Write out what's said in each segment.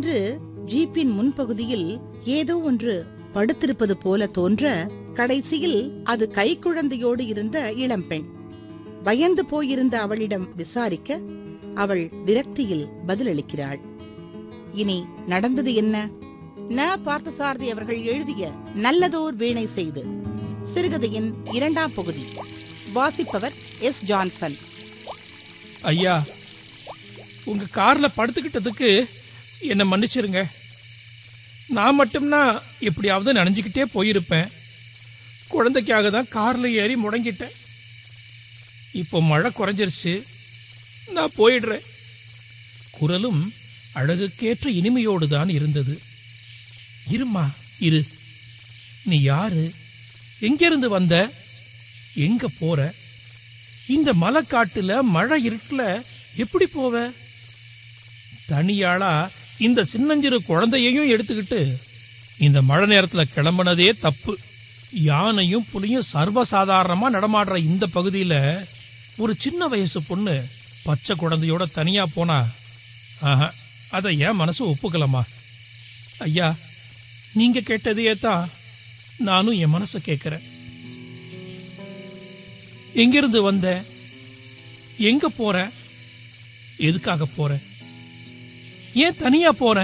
திடீரென்று ஜீப்பின் முன்பகுதியில் ஏதோ ஒன்று படுத்திருப்பது போல தோன்ற கடைசியில் அது கைக்குழந்தையோடு இருந்த இளம்பெண் பயந்து போயிருந்த அவளிடம் விசாரிக்க அவள் விரக்தியில் பதிலளிக்கிறாள் இனி நடந்தது என்ன ந பார்த்தசாரதி அவர்கள் எழுதிய நல்லதோர் வீணை செய்து சிறுகதையின் இரண்டாம் பகுதி வாசிப்பவர் எஸ் ஜான்சன் ஐயா உங்க கார்ல படுத்துக்கிட்டதுக்கு என்னை மன்னிச்சிருங்க நான் மட்டும்னா எப்படியாவது நனைஞ்சுக்கிட்டே போயிருப்பேன் குழந்தைக்காக தான் கார்ல ஏறி முடங்கிட்டேன் இப்போ மழை குறைஞ்சிருச்சு நான் போயிடுறேன் குரலும் அழகுக்கேற்ற இனிமையோடு தான் இருந்தது இருமா இரு நீ யாரு எங்கிருந்து வந்த எங்க போற இந்த மலைக்காட்டுல மழை இருட்டுல எப்படி போவ தனியாளா இந்த சின்னஞ்சிறு குழந்தையையும் எடுத்துக்கிட்டு இந்த மழை நேரத்துல கிளம்புனதே தப்பு யானையும் புலியும் சர்வசாதாரணமா நடமாடுற இந்த பகுதியில ஒரு சின்ன வயசு பொண்ணு பச்சை குழந்தையோட தனியா போனா ஆஹா அதை என் மனசு ஒப்புக்கலமா ஐயா நீங்க கேட்டதையே தான் நானும் என் மனசை கேட்கிறேன் எங்கிருந்து வந்த எங்க போற எதுக்காக போற ஏன் தனியா போற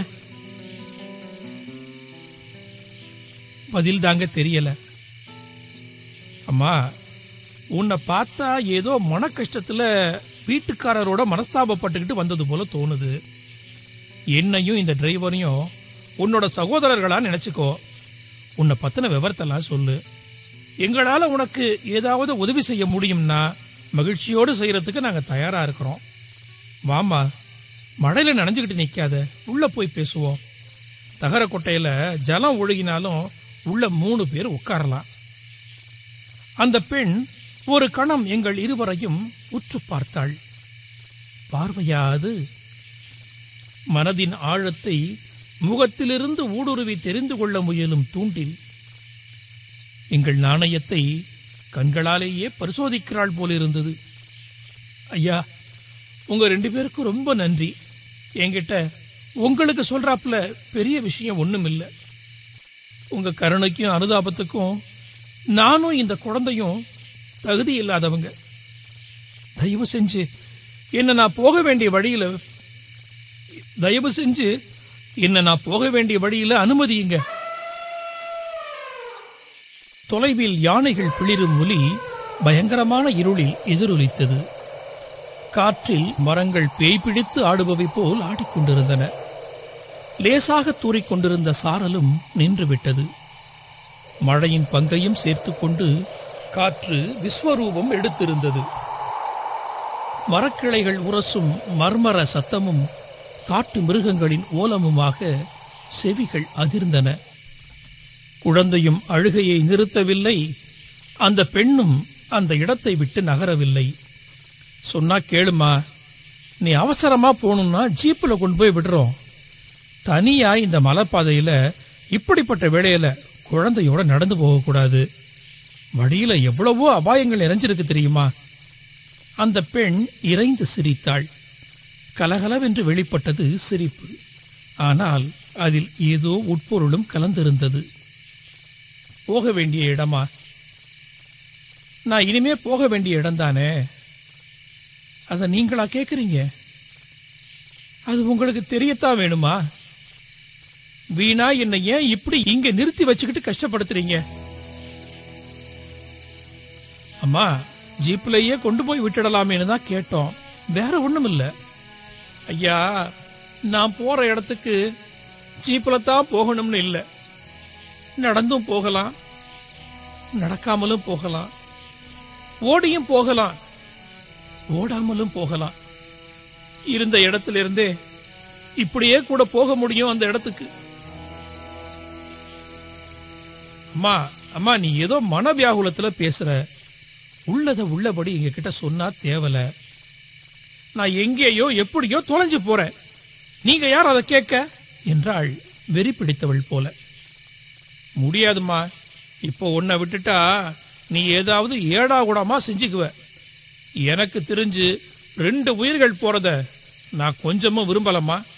பதில் தாங்க தெரியல அம்மா உன்னை பார்த்தா ஏதோ மன கஷ்டத்துல வீட்டுக்காரரோட மனஸ்தாபப்பட்டுக்கிட்டு வந்தது போல தோணுது என்னையும் இந்த டிரைவரையும் உன்னோட சகோதரர்களா நினைச்சுக்கோ உன்னை பத்தின விவரத்தெல்லாம் சொல்லு எங்களால உனக்கு ஏதாவது உதவி செய்ய முடியும்னா மகிழ்ச்சியோடு செய்யறதுக்கு நாங்க தயாரா இருக்கிறோம் வாமா மழையில நனைஞ்சுக்கிட்டு நிக்காத உள்ள போய் பேசுவோம் தகர கொட்டையில ஜலம் ஒழுகினாலும் உள்ள மூணு பேர் உட்காரலாம் அந்த பெண் ஒரு கணம் எங்கள் இருவரையும் உற்று பார்த்தாள் பார்வையாது மனதின் ஆழத்தை முகத்திலிருந்து ஊடுருவி தெரிந்து கொள்ள முயலும் தூண்டில் எங்கள் நாணயத்தை கண்களாலேயே பரிசோதிக்கிறாள் போலிருந்தது ஐயா உங்க ரெண்டு பேருக்கும் ரொம்ப நன்றி என்கிட்ட உங்களுக்கு சொல்றாப்புல பெரிய விஷயம் ஒண்ணும் இல்லை உங்க கருணைக்கும் அனுதாபத்துக்கும் நானும் இந்த குழந்தையும் தகுதி இல்லாதவங்க தயவு செஞ்சு என்ன நான் போக வேண்டிய வழியில தயவு செஞ்சு என்ன நான் போக வேண்டிய வழியில அனுமதியுங்க தொலைவில் யானைகள் பிளிரும் ஒலி பயங்கரமான இருளில் எதிரொலித்தது காற்றில் மரங்கள் பேய் பிடித்து ஆடுபவை போல் ஆடிக்கொண்டிருந்தன லேசாக தூறிக்கொண்டிருந்த சாரலும் நின்றுவிட்டது மழையின் பங்கையும் சேர்த்துக்கொண்டு காற்று விஸ்வரூபம் எடுத்திருந்தது மரக்கிளைகள் உரசும் மர்மர சத்தமும் காட்டு மிருகங்களின் ஓலமுமாக செவிகள் அதிர்ந்தன குழந்தையும் அழுகையை நிறுத்தவில்லை அந்த பெண்ணும் அந்த இடத்தை விட்டு நகரவில்லை சொன்னா கேளுமா நீ அவசரமா போகணும்னா ஜீப்ல கொண்டு போய் விடுறோம் தனியா இந்த மலைப்பாதையில இப்படிப்பட்ட வேளையில குழந்தையோட நடந்து போகக்கூடாது வழியில எவ்வளவோ அபாயங்கள் நிறைஞ்சிருக்கு தெரியுமா அந்த பெண் இறைந்து சிரித்தாள் கலகலவென்று வெளிப்பட்டது சிரிப்பு ஆனால் அதில் ஏதோ உட்பொருளும் கலந்திருந்தது போக வேண்டிய இடமா நான் இனிமே போக வேண்டிய இடம்தானே அதை நீங்களா கேக்குறீங்க அது உங்களுக்கு தெரியத்தான் வேணுமா வீணா என்னை ஏன் இப்படி இங்க நிறுத்தி வச்சுக்கிட்டு கஷ்டப்படுத்துறீங்க அம்மா ஜீப்லயே கொண்டு போய் விட்டுடலாமேன்னு தான் கேட்டோம் வேற ஒண்ணும் இல்ல ஐயா நான் போற இடத்துக்கு ஜீப்ல தான் போகணும்னு இல்ல நடந்தும் போகலாம் நடக்காமலும் போகலாம் ஓடியும் போகலாம் ஓடாமலும் போகலாம் இருந்த இடத்துல இருந்தே இப்படியே கூட போக முடியும் அந்த இடத்துக்கு அம்மா அம்மா நீ ஏதோ மனவியாகுலத்துல பேசுற உள்ளத உள்ளபடி எங்க கிட்ட சொன்னா தேவல நான் எங்கேயோ எப்படியோ தொலைஞ்சு போறேன் நீங்க யார் அதை கேட்க என்றாள் வெறி பிடித்தவள் போல முடியாதும்மா இப்போ உன்னை விட்டுட்டா நீ ஏதாவது ஏடா கூடமா செஞ்சுக்குவ எனக்கு தெரிஞ்சு ரெண்டு உயிர்கள் போறத நான் கொஞ்சமும் விரும்பலம்மா